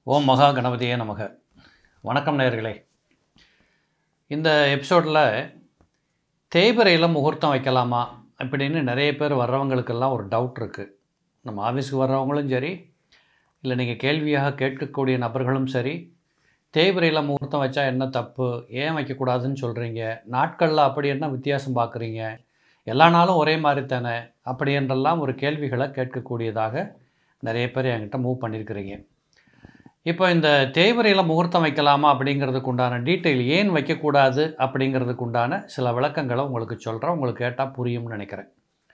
ஓம் மகா கணபதியே நமக வணக்கம் நேயர்களே இந்த எபிசோடில் தேய்பிரையில் முகூர்த்தம் வைக்கலாமா அப்படின்னு நிறைய பேர் வர்றவங்களுக்கெல்லாம் ஒரு டவுட் இருக்குது நம்ம ஆஃபீஸுக்கு வர்றவங்களும் சரி இல்லை நீங்கள் கேள்வியாக கேட்கக்கூடிய நபர்களும் சரி தேய்பிரையில் முகூர்த்தம் வச்சா என்ன தப்பு ஏன் வைக்கக்கூடாதுன்னு சொல்கிறீங்க நாட்களில் அப்படி என்ன வித்தியாசம் பார்க்குறீங்க எல்லா நாளும் ஒரே மாதிரி தானே அப்படி என்றெல்லாம் ஒரு கேள்விகளை கேட்கக்கூடியதாக நிறைய பேர் என்கிட்ட மூவ் பண்ணியிருக்கிறீங்க இப்போ இந்த தேய்பிரையில் முகூர்த்தம் வைக்கலாமா அப்படிங்கிறதுக்கு உண்டான டீட்டெயில் ஏன் வைக்கக்கூடாது அப்படிங்கிறதுக்கு உண்டான சில விளக்கங்களை உங்களுக்கு சொல்கிறேன் உங்களுக்கு கேட்டால் புரியும்னு நினைக்கிறேன்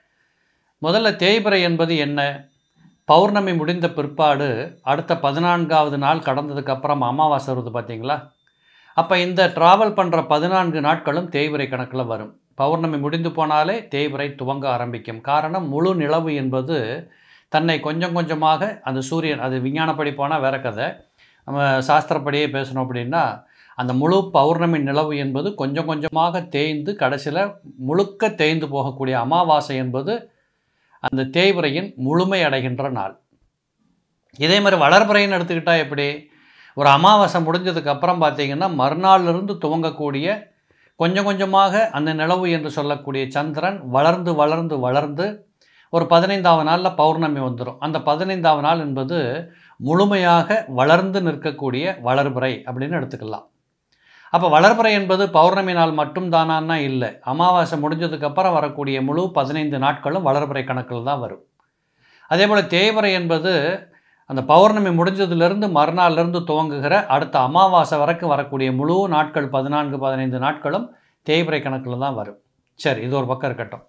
முதல்ல தேய்பிரை என்பது என்ன பௌர்ணமி முடிந்த பிற்பாடு அடுத்த பதினான்காவது நாள் கடந்ததுக்கப்புறம் அமாவாசை வருது பார்த்தீங்களா அப்போ இந்த ட்ராவல் பண்ணுற பதினான்கு நாட்களும் தேய்பிரை கணக்கில் வரும் பௌர்ணமி முடிந்து போனாலே தேய்பிரை துவங்க ஆரம்பிக்கும் காரணம் முழு நிலவு என்பது தன்னை கொஞ்சம் கொஞ்சமாக அந்த சூரியன் அது விஞ்ஞானப்படி போனால் வேற கதை நம்ம சாஸ்திரப்படியே பேசணும் அப்படின்னா அந்த முழு பௌர்ணமி நிலவு என்பது கொஞ்சம் கொஞ்சமாக தேய்ந்து கடைசியில் முழுக்க தேய்ந்து போகக்கூடிய அமாவாசை என்பது அந்த தேய்பிரையின் முழுமை அடைகின்ற நாள் இதே மாதிரி வளர்பிறைன்னு எடுத்துக்கிட்டால் எப்படி ஒரு அமாவாசை முடிஞ்சதுக்கு அப்புறம் பார்த்தீங்கன்னா மறுநாளிலிருந்து துவங்கக்கூடிய கொஞ்சம் கொஞ்சமாக அந்த நிலவு என்று சொல்லக்கூடிய சந்திரன் வளர்ந்து வளர்ந்து வளர்ந்து ஒரு பதினைந்தாவது நாளில் பௌர்ணமி வந்துடும் அந்த பதினைந்தாவது நாள் என்பது முழுமையாக வளர்ந்து நிற்கக்கூடிய வளர்பிறை அப்படின்னு எடுத்துக்கலாம் அப்போ வளர்பிறை என்பது பௌர்ணமி நாள் மட்டும் தானான்னா இல்லை அமாவாசை முடிஞ்சதுக்கப்புறம் வரக்கூடிய முழு பதினைந்து நாட்களும் வளர்பிறை கணக்கில் தான் வரும் அதே போல் தேய்பிறை என்பது அந்த பௌர்ணமி முடிஞ்சதுலேருந்து மறுநாள்லேருந்து துவங்குகிற அடுத்த அமாவாசை வரைக்கும் வரக்கூடிய முழு நாட்கள் பதினான்கு பதினைந்து நாட்களும் தேய்பிறை கணக்கில் தான் வரும் சரி இது ஒரு பக்கம் இருக்கட்டும்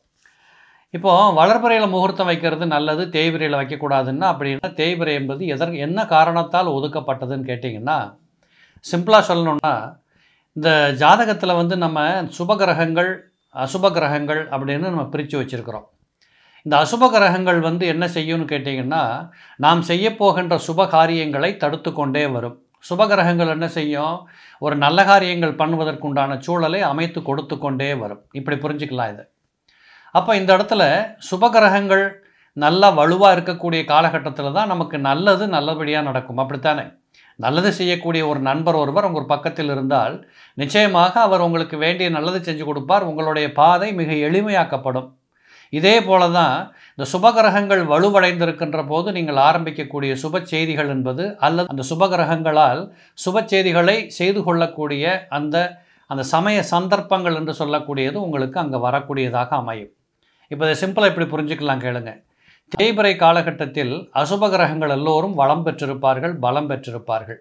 இப்போது வளர்பிறையில் முகூர்த்தம் வைக்கிறது நல்லது தேய்பிரையில் வைக்கக்கூடாதுன்னா அப்படின்னா தேய்பிரை என்பது எதற்கு என்ன காரணத்தால் ஒதுக்கப்பட்டதுன்னு கேட்டிங்கன்னா சிம்பிளாக சொல்லணும்னா இந்த ஜாதகத்தில் வந்து நம்ம சுபகிரகங்கள் அசுப கிரகங்கள் அப்படின்னு நம்ம பிரித்து வச்சுருக்கிறோம் இந்த அசுப கிரகங்கள் வந்து என்ன செய்யும்னு கேட்டிங்கன்னா நாம் செய்ய போகின்ற சுப காரியங்களை தடுத்து கொண்டே வரும் சுபகிரகங்கள் என்ன செய்யும் ஒரு நல்ல காரியங்கள் பண்ணுவதற்குண்டான சூழலை அமைத்து கொடுத்து கொண்டே வரும் இப்படி புரிஞ்சுக்கலாம் இது அப்போ இந்த இடத்துல சுபகிரகங்கள் நல்லா வலுவாக இருக்கக்கூடிய காலகட்டத்தில் தான் நமக்கு நல்லது நல்லபடியாக நடக்கும் அப்படித்தானே நல்லது செய்யக்கூடிய ஒரு நண்பர் ஒருவர் உங்கள் பக்கத்தில் இருந்தால் நிச்சயமாக அவர் உங்களுக்கு வேண்டிய நல்லது செஞ்சு கொடுப்பார் உங்களுடைய பாதை மிக எளிமையாக்கப்படும் இதே போல தான் இந்த சுபகிரகங்கள் வலுவடைந்திருக்கின்ற போது நீங்கள் ஆரம்பிக்கக்கூடிய சுப செய்திகள் என்பது அல்லது அந்த சுபகிரகங்களால் சுப செய்திகளை செய்து கொள்ளக்கூடிய அந்த அந்த சமய சந்தர்ப்பங்கள் என்று சொல்லக்கூடியது உங்களுக்கு அங்கே வரக்கூடியதாக அமையும் இப்போ இதை சிம்பிளாக இப்படி புரிஞ்சுக்கலாம் கேளுங்க தேய்பிறை காலகட்டத்தில் அசுப கிரகங்கள் எல்லோரும் வளம் பெற்றிருப்பார்கள் பலம் பெற்றிருப்பார்கள்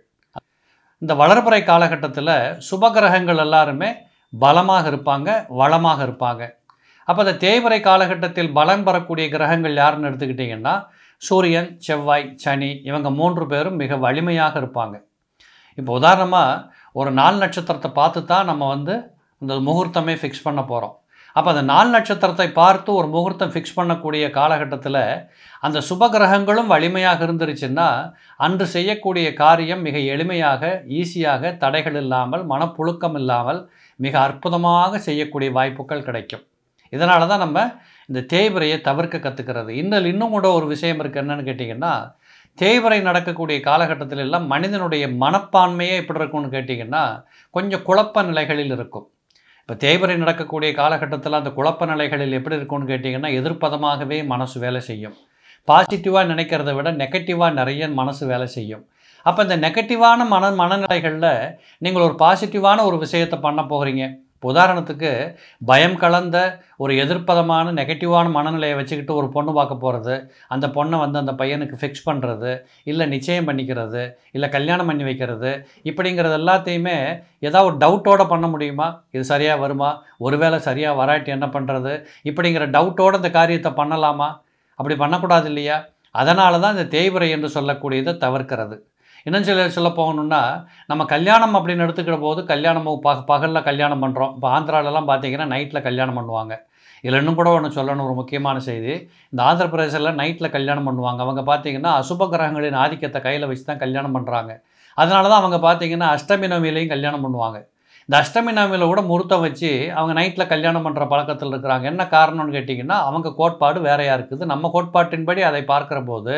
இந்த வளர்பிறை காலகட்டத்தில் சுப கிரகங்கள் எல்லாருமே பலமாக இருப்பாங்க வளமாக இருப்பாங்க அப்போ இந்த தேய்பிறை காலகட்டத்தில் பலம் பெறக்கூடிய கிரகங்கள் யாருன்னு எடுத்துக்கிட்டிங்கன்னா சூரியன் செவ்வாய் சனி இவங்க மூன்று பேரும் மிக வலிமையாக இருப்பாங்க இப்போ உதாரணமாக ஒரு நாள் நட்சத்திரத்தை பார்த்து தான் நம்ம வந்து இந்த முகூர்த்தமே ஃபிக்ஸ் பண்ண போகிறோம் அப்போ அந்த நாள் நட்சத்திரத்தை பார்த்து ஒரு முகூர்த்தம் ஃபிக்ஸ் பண்ணக்கூடிய காலகட்டத்தில் அந்த சுப கிரகங்களும் வலிமையாக இருந்துருச்சுன்னா அன்று செய்யக்கூடிய காரியம் மிக எளிமையாக ஈஸியாக தடைகள் இல்லாமல் மனப்புழுக்கம் இல்லாமல் மிக அற்புதமாக செய்யக்கூடிய வாய்ப்புகள் கிடைக்கும் இதனால தான் நம்ம இந்த தேய்பிரையை தவிர்க்க கற்றுக்கிறது இன்னும் இன்னும் கூட ஒரு விஷயம் இருக்குது என்னென்னு கேட்டிங்கன்னா தேய்பிரை நடக்கக்கூடிய காலகட்டத்தில் எல்லாம் மனிதனுடைய மனப்பான்மையே எப்படி இருக்கும்னு கேட்டிங்கன்னா கொஞ்சம் குழப்ப நிலைகளில் இருக்கும் இப்போ தேய்பிரை நடக்கக்கூடிய காலகட்டத்தில் அந்த குழப்ப நிலைகளில் எப்படி இருக்கும்னு கேட்டிங்கன்னா எதிர்ப்பதமாகவே மனசு வேலை செய்யும் பாசிட்டிவாக நினைக்கிறத விட நெகட்டிவாக நிறைய மனசு வேலை செய்யும் அப்போ இந்த நெகட்டிவான மன மனநிலைகளில் நீங்கள் ஒரு பாசிட்டிவான ஒரு விஷயத்தை பண்ண போகிறீங்க இப்போ உதாரணத்துக்கு பயம் கலந்த ஒரு எதிர்ப்பதமான நெகட்டிவான மனநிலையை வச்சுக்கிட்டு ஒரு பொண்ணு பார்க்க போகிறது அந்த பொண்ணை வந்து அந்த பையனுக்கு ஃபிக்ஸ் பண்ணுறது இல்லை நிச்சயம் பண்ணிக்கிறது இல்லை கல்யாணம் பண்ணி வைக்கிறது இப்படிங்கிறது எல்லாத்தையுமே ஏதாவது ஒரு டவுட்டோடு பண்ண முடியுமா இது சரியாக வருமா ஒருவேளை சரியாக வராட்டி என்ன பண்ணுறது இப்படிங்கிற டவுட்டோடு இந்த காரியத்தை பண்ணலாமா அப்படி பண்ணக்கூடாது இல்லையா அதனால தான் இந்த தேய்பிரை என்று சொல்லக்கூடியதை தவிர்க்கிறது இன்னும் சில சொல்ல போகணுன்னா நம்ம கல்யாணம் அப்படின்னு எடுத்துக்கிற போது கல்யாணம் பக பகலில் கல்யாணம் பண்ணுறோம் இப்போ ஆந்திராலலாம் பார்த்தீங்கன்னா நைட்டில் கல்யாணம் பண்ணுவாங்க இதில் இன்னும் கூட ஒன்று சொல்லணும் ஒரு முக்கியமான செய்தி இந்த ஆந்திர பிரதேசத்தில் நைட்டில் கல்யாணம் பண்ணுவாங்க அவங்க பார்த்தீங்கன்னா அசுப கிரகங்களின் ஆதிக்கத்தை கையில் வச்சு தான் கல்யாணம் பண்ணுறாங்க அதனால தான் அவங்க பார்த்தீங்கன்னா அஷ்டமி நவமியிலையும் கல்யாணம் பண்ணுவாங்க இந்த அஷ்டமி நவமியில் கூட முகூர்த்தம் வச்சு அவங்க நைட்டில் கல்யாணம் பண்ணுற பழக்கத்தில் இருக்கிறாங்க என்ன காரணம்னு கேட்டிங்கன்னா அவங்க கோட்பாடு வேறையாக இருக்குது நம்ம கோட்பாட்டின்படி அதை பார்க்குற போது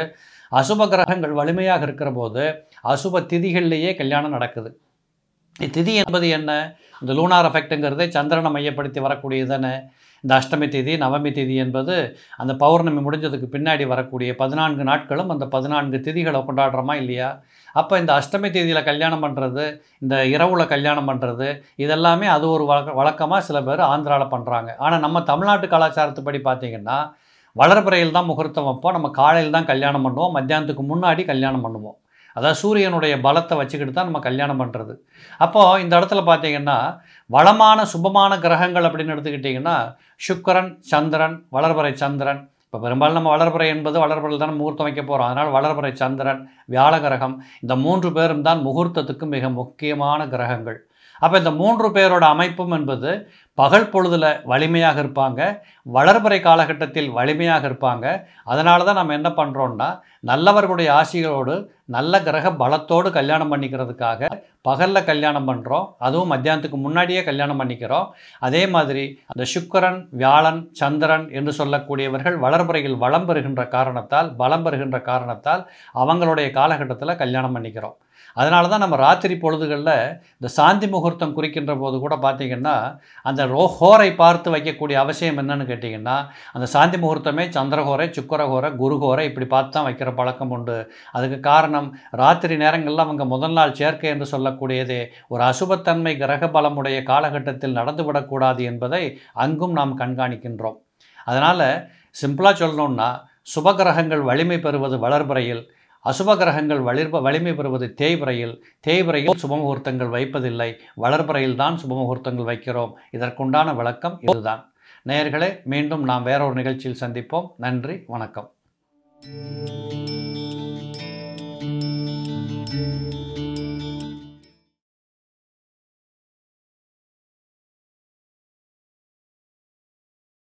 அசுப கிரகங்கள் வலிமையாக இருக்கிற போது அசுப திதிகள்லேயே கல்யாணம் நடக்குது திதி என்பது என்ன இந்த லூனார் எஃபெக்ட்டுங்கிறதே சந்திரனை மையப்படுத்தி வரக்கூடியதானே இந்த அஷ்டமி திதி நவமி திதி என்பது அந்த பௌர்ணமி முடிஞ்சதுக்கு பின்னாடி வரக்கூடிய பதினான்கு நாட்களும் அந்த பதினான்கு திதிகளை கொண்டாடுறோமா இல்லையா அப்போ இந்த அஷ்டமி தேதியில் கல்யாணம் பண்ணுறது இந்த இரவில் கல்யாணம் பண்ணுறது இதெல்லாமே அது ஒரு வழக்க வழக்கமாக சில பேர் ஆந்திராவில் பண்ணுறாங்க ஆனால் நம்ம தமிழ்நாட்டு கலாச்சாரத்துப்படி பார்த்திங்கன்னா வளர்பிறையில் தான் முகூர்த்தம் வைப்போம் நம்ம காலையில் தான் கல்யாணம் பண்ணுவோம் மத்தியானத்துக்கு முன்னாடி கல்யாணம் பண்ணுவோம் அதாவது சூரியனுடைய பலத்தை வச்சுக்கிட்டு தான் நம்ம கல்யாணம் பண்ணுறது அப்போது இந்த இடத்துல பார்த்தீங்கன்னா வளமான சுபமான கிரகங்கள் அப்படின்னு எடுத்துக்கிட்டிங்கன்னா சுக்கரன் சந்திரன் வளர்பிறை சந்திரன் இப்போ பெரும்பாலும் நம்ம வளர்பிறை என்பது வளர்பிறையில் தானே முகூர்த்தம் வைக்க போகிறோம் அதனால் வளர்பிறை சந்திரன் வியாழ கிரகம் இந்த மூன்று பேரும் தான் முகூர்த்தத்துக்கு மிக முக்கியமான கிரகங்கள் அப்போ இந்த மூன்று பேரோட அமைப்பும் என்பது பகல் பொழுதில் வலிமையாக இருப்பாங்க வளர்பிறை காலகட்டத்தில் வலிமையாக இருப்பாங்க அதனால தான் நம்ம என்ன பண்ணுறோன்னா நல்லவர்களுடைய ஆசிகளோடு நல்ல கிரக பலத்தோடு கல்யாணம் பண்ணிக்கிறதுக்காக பகலில் கல்யாணம் பண்ணுறோம் அதுவும் மத்தியானத்துக்கு முன்னாடியே கல்யாணம் பண்ணிக்கிறோம் அதே மாதிரி அந்த சுக்கரன் வியாழன் சந்திரன் என்று சொல்லக்கூடியவர்கள் வளர்பிறையில் வளம் பெறுகின்ற காரணத்தால் பலம் பெறுகின்ற காரணத்தால் அவங்களுடைய காலகட்டத்தில் கல்யாணம் பண்ணிக்கிறோம் அதனால தான் நம்ம ராத்திரி பொழுதுகளில் இந்த சாந்தி முகூர்த்தம் குறிக்கின்ற போது கூட பார்த்திங்கன்னா அந்த ரோ ஹோரை பார்த்து வைக்கக்கூடிய அவசியம் என்னன்னு கேட்டிங்கன்னா அந்த சாந்தி முகூர்த்தமே சந்திரஹோரை சுக்கரஹோரை குருஹோரை இப்படி பார்த்து தான் வைக்கிற பழக்கம் உண்டு அதுக்கு காரணம் ராத்திரி நேரங்களில் அவங்க முதல் நாள் சேர்க்கை என்று சொல்லக்கூடியதே ஒரு அசுபத்தன்மை கிரக பலமுடைய காலகட்டத்தில் நடந்துவிடக்கூடாது என்பதை அங்கும் நாம் கண்காணிக்கின்றோம் அதனால் சிம்பிளாக சொல்லணுன்னா சுபகிரகங்கள் வலிமை பெறுவது வளர்பிறையில் அசுப கிரகங்கள் வளிர்ப வலிமை பெறுவது தேய்பிறையில் தேய்பிறையில் சுபமுகூர்த்தங்கள் வைப்பதில்லை வளர்பிறையில் தான் சுபமுகூர்த்தங்கள் வைக்கிறோம் இதற்குண்டான விளக்கம் இதுதான் நேயர்களே மீண்டும் நாம் வேறொரு நிகழ்ச்சியில் சந்திப்போம் நன்றி வணக்கம்